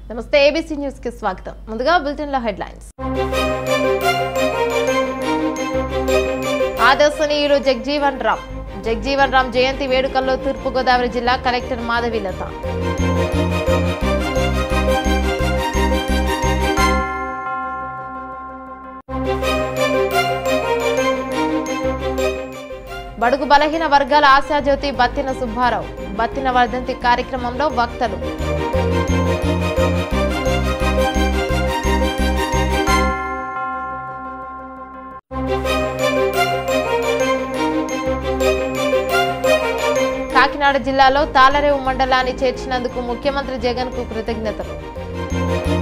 నమస్తే ABC news కి స్వాగతం ముందుగా బులెటిన్ లో హెడ్లైన్స్ ఆదర్శనీయులు జగ్జీవన్ రామ్ జగ్జీవన్ రామ్ జయంతి వేడుకల్లో తూర్పుగోదావరి జిల్లా కలెక్టర్ మాధవీలత బడుగు బలహీన వర్గాల ఆశాజ్యోతి బత్తిన సుబ్బారావు బత్తిన వర్ధంతి కార్యక్రమంలో వక్తలు కాకినాడ జిల్లాలో తాళరేవు మండలాన్ని చేర్చినందుకు ముఖ్యమంత్రి జగన్ కు కృతజ్ఞతలు